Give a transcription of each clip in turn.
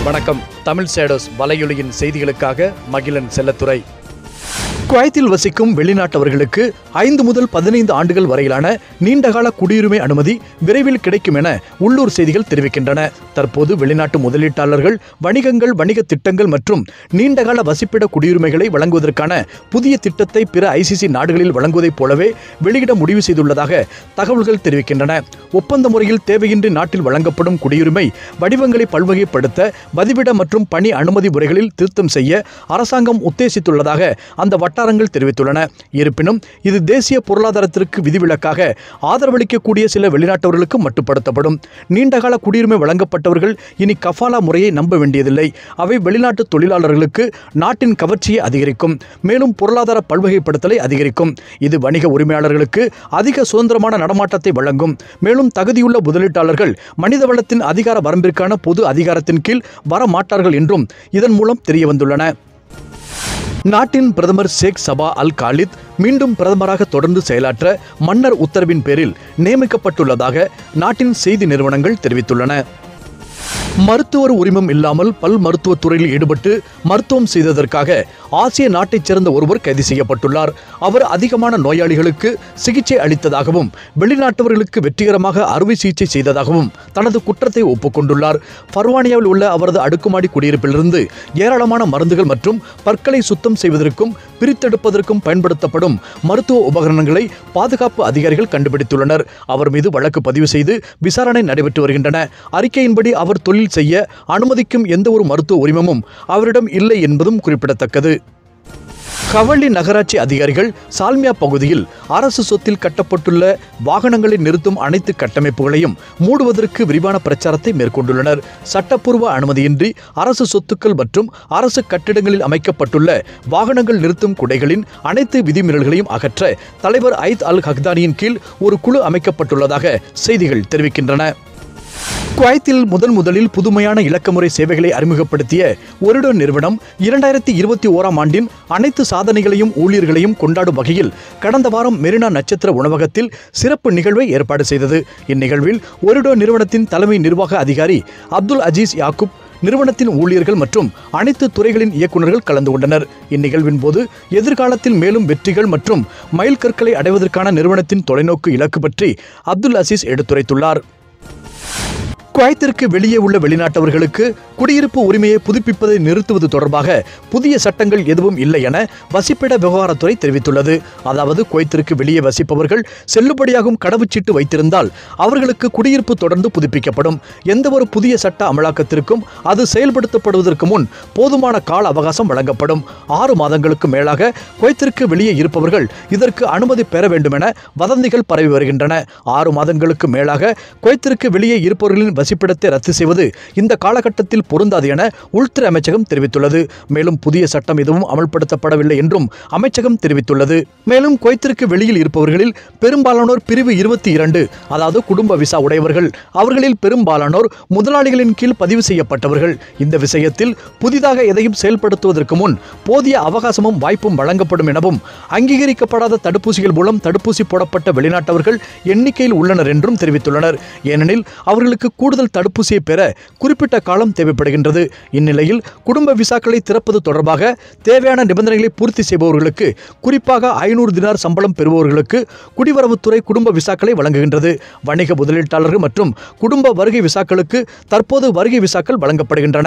வணக்கம் தமிழ் சேடோஸ் வலையொலியின் செய்திகளுக்காக மகிழன் செல்லத்துறை குவைத்தில் வசிக்கும் வெளிநாட்டவர்களுக்கு ஐந்து முதல் பதினைந்து ஆண்டுகள் வரையிலான நீண்டகால குடியுரிமை அனுமதி விரைவில் கிடைக்கும் என உள்ளூர் செய்திகள் தெரிவிக்கின்றன தற்போது வெளிநாட்டு முதலீட்டாளர்கள் வணிகங்கள் வணிக திட்டங்கள் மற்றும் நீண்டகால வசிப்பிட குடியுரிமைகளை வழங்குவதற்கான புதிய திட்டத்தை பிற ஐசிசி நாடுகளில் வழங்குவதைப் போலவே வெளியிட முடிவு செய்துள்ளதாக தகவல்கள் தெரிவிக்கின்றன ஒப்பந்த முறையில் தேவையின்றி நாட்டில் வழங்கப்படும் குடியுரிமை வடிவங்களை பல்வகைப்படுத்த வதிவிட மற்றும் பணி அனுமதி முறைகளில் திருத்தம் செய்ய அரசாங்கம் உத்தேசித்துள்ளதாக அந்த வட்டாரங்கள் தெரிவித்துள்ளன இருப்பினும் இது தேசிய பொருளாதாரத்திற்கு விதிவிலக்காக ஆதரவளிக்கக்கூடிய சில வெளிநாட்டவர்களுக்கு மட்டுப்படுத்தப்படும் நீண்டகால குடியுரிமை வழங்கப்பட்டவர்கள் இனி கஃபாலா முறையை நம்ப வேண்டியதில்லை அவை வெளிநாட்டு தொழிலாளர்களுக்கு நாட்டின் கவர்ச்சியை அதிகரிக்கும் மேலும் பொருளாதார பல்வகைப்படுத்தலை அதிகரிக்கும் இது வணிக உரிமையாளர்களுக்கு அதிக சுதந்திரமான நடமாட்டத்தை வழங்கும் மேலும் தகுதியுள்ள முதலீட்டாளர்கள் மனிதவளத்தின் அதிகார வரம்பிற்கான பொது அதிகாரத்தின் கீழ் வர மாட்டார்கள் என்றும் இதன் மூலம் தெரிய வந்துள்ளன நாட்டின் பிரதமர் ஷேக் சபா அல் காலித் மீண்டும் பிரதமராக தொடர்ந்து செயலாற்ற மன்னர் உத்தரவின் பேரில் நியமிக்கப்பட்டுள்ளதாக நாட்டின் செய்தி நிறுவனங்கள் தெரிவித்துள்ளன மருத்துவர் உரிமம் இல்லாமல் பல் மருத்துவத் துறையில் ஈடுபட்டு மருத்துவம் செய்ததற்காக ஆசிய நாட்டைச் சேர்ந்த ஒருவர் கைது செய்யப்பட்டுள்ளார் அவர் அதிகமான நோயாளிகளுக்கு சிகிச்சை அளித்ததாகவும் வெளிநாட்டவர்களுக்கு வெற்றிகரமாக அறுவை சிகிச்சை செய்ததாகவும் தனது குற்றத்தை ஒப்புக்கொண்டுள்ளார் பர்வானியாவில் உள்ள அவரது அடுக்குமாடி குடியிருப்பிலிருந்து ஏராளமான மருந்துகள் மற்றும் பற்களை சுத்தம் செய்வதற்கும் பிரித்தெடுப்பதற்கும் பயன்படுத்தப்படும் மருத்துவ உபகரணங்களை பாதுகாப்பு அதிகாரிகள் கண்டுபிடித்துள்ளனர் அவர் மீது வழக்கு பதிவு செய்து விசாரணை நடைபெற்று வருகின்றன அறிக்கையின்படி அவர் தொழில் செய்ய அனுமதிக்கும் எந்த ஒரு மருத்துவ உரிமமும் அவரிடம் இல்லை என்பதும் குறிப்பிடத்தக்கது கவள்ளி நகராட்சி அதிகாரிகள் சால்மியா பகுதியில் அரசு சொத்தில் கட்டப்பட்டுள்ள வாகனங்களை நிறுத்தும் அனைத்து கட்டமைப்புகளையும் மூடுவதற்கு விரிவான பிரச்சாரத்தை மேற்கொண்டுள்ளனர் சட்டப்பூர்வ அனுமதியின்றி அரசு சொத்துக்கள் மற்றும் அரசு கட்டிடங்களில் அமைக்கப்பட்டுள்ள வாகனங்கள் நிறுத்தும் குடைகளின் அனைத்து விதிமீறல்களையும் அகற்ற தலைவர் ஐத் அல் ஹக்தானியின் கீழ் ஒரு குழு அமைக்கப்பட்டுள்ளதாக செய்திகள் தெரிவிக்கின்றன குவைத்தில் முதல் முதலில் புதுமையான இலக்கமுறை சேவைகளை அறிமுகப்படுத்திய ஒரிடோ நிறுவனம் இரண்டாயிரத்தி இருபத்தி ஓராம் ஆண்டின் அனைத்து சாதனைகளையும் ஊழியர்களையும் கொண்டாடும் வகையில் கடந்த வாரம் மெரினா நட்சத்திர உணவகத்தில் சிறப்பு நிகழ்வை ஏற்பாடு செய்தது இந்நிகழ்வில் ஒரிடோ நிறுவனத்தின் தலைமை நிர்வாக அதிகாரி அப்துல் அஜீஸ் யாக்கூப் நிறுவனத்தின் ஊழியர்கள் மற்றும் அனைத்து துறைகளின் இயக்குநர்கள் கலந்து கொண்டனர் இந்நிகழ்வின் போது எதிர்காலத்தில் மேலும் வெற்றிகள் மற்றும் மைல்கற்களை அடைவதற்கான நிறுவனத்தின் தொலைநோக்கு இலக்கு பற்றி அப்துல் அசீஸ் எடுத்துரைத்துள்ளார் குவைத்திற்கு வெளியே உள்ள வெளிநாட்டவர்களுக்கு குடியிருப்பு உரிமையை புதுப்பிப்பதை நிறுத்துவது தொடர்பாக புதிய சட்டங்கள் எதுவும் இல்லை என வசிப்பிட விவகாரத்துறை தெரிவித்துள்ளது அதாவது குவைத்திற்கு வெளியே வசிப்பவர்கள் செல்லுபடியாகும் கடவுச்சீட்டு வைத்திருந்தால் அவர்களுக்கு குடியிருப்பு தொடர்ந்து புதுப்பிக்கப்படும் எந்தவொரு புதிய சட்ட அமலாக்கத்திற்கும் அது செயல்படுத்தப்படுவதற்கு முன் போதுமான கால அவகாசம் வழங்கப்படும் ஆறு மாதங்களுக்கு மேலாக குவைத்திற்கு வெளியே இருப்பவர்கள் இதற்கு அனுமதி பெற வேண்டும் என வதந்திகள் பரவி வருகின்றன ஆறு மாதங்களுக்கு மேலாக குவைத்திற்கு வெளியே இருப்பவர்களின் வசிப்பிடத்தை ரத்து செய்வது இந்த காலகட்டத்தில் பொருந்தாது என உள்துறை அமைச்சகம் தெரிவித்துள்ளது மேலும் புதிய சட்டம் எதுவும் அமல்படுத்தப்படவில்லை என்றும் அமைச்சகம் தெரிவித்துள்ளது மேலும் குவைத்திற்கு வெளியில் இருப்பவர்களில் பெரும்பாலானோர் பிரிவு இருபத்தி இரண்டு அதாவது குடும்ப விசா உடையவர்கள் அவர்களில் பெரும்பாலானோர் முதலாளிகளின் கீழ் பதிவு செய்யப்பட்டவர்கள் இந்த விஷயத்தில் புதிதாக எதையும் செயல்படுத்துவதற்கு முன் போதிய அவகாசமும் வாய்ப்பும் வழங்கப்படும் எனவும் அங்கீகரிக்கப்படாத தடுப்பூசிகள் மூலம் தடுப்பூசி போடப்பட்ட வெளிநாட்டவர்கள் எண்ணிக்கையில் உள்ளனர் என்றும் தெரிவித்துள்ளனர் ஏனெனில் அவர்களுக்கு கூடுதல் தடுப்பூசியை பெற குறிப்பிட்ட காலம் தேவைப்படுகின்றது இந்நிலையில் குடும்ப விசாக்களை திறப்பது தொடர்பாக தேவையான நிபந்தனைகளை பூர்த்தி செய்பவர்களுக்கு குறிப்பாக ஐநூறு தினார் சம்பளம் பெறுபவர்களுக்கு குடிவரவுத்துறை குடும்ப விசாக்களை வழங்குகின்றது வணிக முதலீட்டாளர்கள் மற்றும் குடும்ப வருகை விசாக்களுக்கு தற்போது வருகை விசாக்கள் வழங்கப்படுகின்றன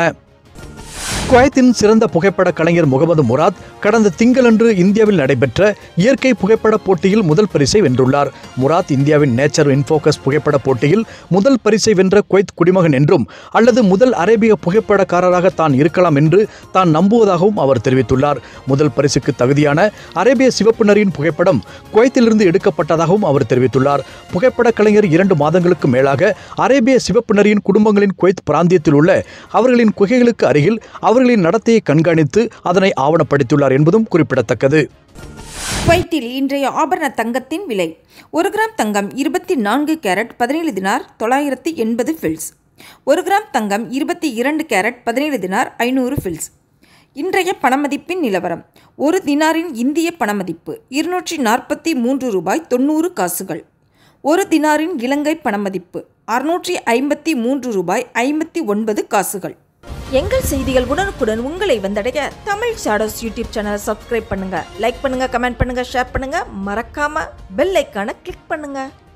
குவைத்தின் சிறந்த புகைப்பட கலைஞர் முகமது முராத் கடந்த திங்களன்று இந்தியாவில் நடைபெற்ற இயற்கை புகைப்பட போட்டியில் முதல் பரிசை வென்றுள்ளார் முராத் இந்தியாவின் நேச்சர் இன்ஃபோக்கஸ் புகைப்பட போட்டியில் முதல் பரிசை வென்ற குவைத் குடிமகன் என்றும் அல்லது முதல் அரேபிய புகைப்படக்காரராக தான் இருக்கலாம் என்று தான் நம்புவதாகவும் அவர் தெரிவித்துள்ளார் முதல் பரிசுக்கு தகுதியான அரேபிய சிவப்பு நரியின் புகைப்படம் குவைத்திலிருந்து எடுக்கப்பட்டதாகவும் அவர் தெரிவித்துள்ளார் புகைப்பட கலைஞர் இரண்டு மாதங்களுக்கு மேலாக அரேபிய சிவப்பு நரியின் குடும்பங்களின் குவைத் பிராந்தியத்தில் உள்ள அவர்களின் குகைகளுக்கு அருகில் அவர்களின் நடத்தையை கண்காணித்து அதனை ஆவணப்படுத்தியுள்ளார் என்பதும் குறிப்பிடத்தக்கது குவைத்தில் இன்றைய ஆபரண தங்கத்தின் விலை ஒரு கிராம் தங்கம் இருபத்தி நான்கு கேரட் பதினேழு தினார் தொள்ளாயிரத்தி எண்பது ஃபில்ஸ் ஒரு கிராம் தங்கம் இருபத்தி இரண்டு கேரட் பதினேழு தினார் ஐநூறு ஃபில்ஸ் இன்றைய பணமதிப்பின் நிலவரம் ஒரு தினாரின் இந்திய பணமதிப்பு இருநூற்றி நாற்பத்தி மூன்று ரூபாய் தொண்ணூறு காசுகள் ஒரு தினாரின் இலங்கை பணமதிப்பு அறுநூற்றி ஐம்பத்தி மூன்று ரூபாய் ஐம்பத்தி ஒன்பது காசுகள் எங்கள் செய்திகள் உடனுக்குடன் உங்களை வந்தடைய தமிழ் ஷாடோஸ் யூடியூப் சேனலை சப்ஸ்கிரைப் பண்ணுங்க லைக் பண்ணுங்க கமெண்ட் பண்ணுங்க ஷேர் பண்ணுங்க மறக்காம பெல் ஐக்கானை கிளிக் பண்ணுங்க